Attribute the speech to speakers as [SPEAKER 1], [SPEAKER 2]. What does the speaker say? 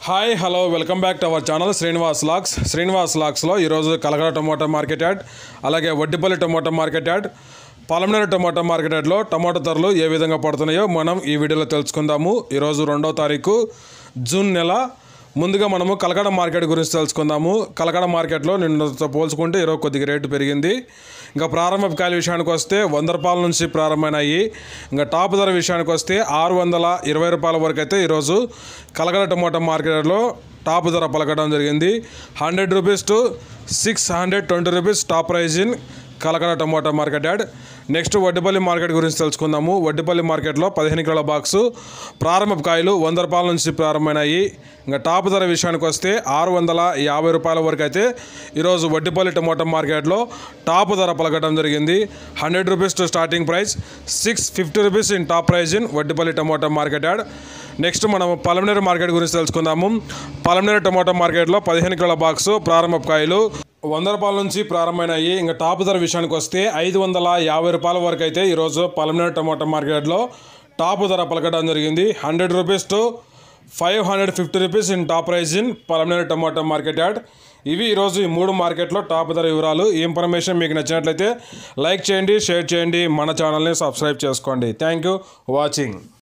[SPEAKER 1] hi hello welcome back to our channel Srinivas Lax Srinivas లాక్స్లో ఈరోజు Kalagada tomato market yard అలాగే Vaddipalli tomato market yard Palamaneru tomato market యాడ్లో tomato ధరలు ఏ విధంగా పడుతున్నాయో మనం ఈ వీడియోలో తెలుసుకుందాము ఈరోజు రెండో తారీఖు జూన్ నెల ముందుగా మనము కలకడ మార్కెట్ గురించి తెలుసుకుందాము కలకడ మార్కెట్లో నిన్నతో పోల్చుకుంటే ఈరోజు కొద్దిగా రేటు పెరిగింది ఇంకా ప్రారంభ కాయల విషయానికి వస్తే వంద రూపాయల నుంచి ప్రారంభమైనాయి ఇంకా టాప్ ధర విషయానికి వస్తే ఆరు వందల ఇరవై రూపాయల వరకు అయితే ఈరోజు కలకడ టమోటా మార్కెట్లో టాప్ ధర పలకడం జరిగింది hundred rupees to six hundred twenty rupees top price in Kalakada tomato market and next Vaddipalli market గురించి తెలుసుకుందాము వడ్డిపల్లి మార్కెట్లో పదిహేను కిలోల బాక్సు ప్రారంభ కాయలు వంద రూపాయల నుంచి ప్రారంభమైనాయి ఇంకా టాప్ ధర విషయానికి వస్తే ఆరు వందల యాభై రూపాయల వరకు అయితే ఈరోజు వడ్డిపల్లి టమోటా మార్కెట్లో టాప్ ధర పలకడం జరిగింది hundred rupees to starting price six fifty rupees in top price in Vaddipalli tomato market and next మనం పలమనేరు మార్కెట్ గురించి తెలుసుకుందాము పలమనేరు టమోటా మార్కెట్లో పదిహేను కిలోల బాక్సు ప్రారంభ కాయలు వంద రూపాయల నుంచి ప్రారంభమైనాయి ఇంకా టాప్ ధర విషయానికి వస్తే ఐదు వందల యాభై రూపాయల వరకు అయితే ఈరోజు పలమనేరు టమోటా మార్కెట్లో టాప్ ధర పలకడం జరిగింది hundred rupees to five hundred fifty rupees in top price in Palamaneru tomato market and ఇవి ఈరోజు ఈ మూడు మార్కెట్లో టాప్ ధర వివరాలు ఈ ఇన్ఫర్మేషన్ మీకు నచ్చినట్లయితే లైక్ చేయండి షేర్ చేయండి మన ఛానల్ని సబ్స్క్రైబ్ చేసుకోండి థ్యాంక్ యూ వాచింగ్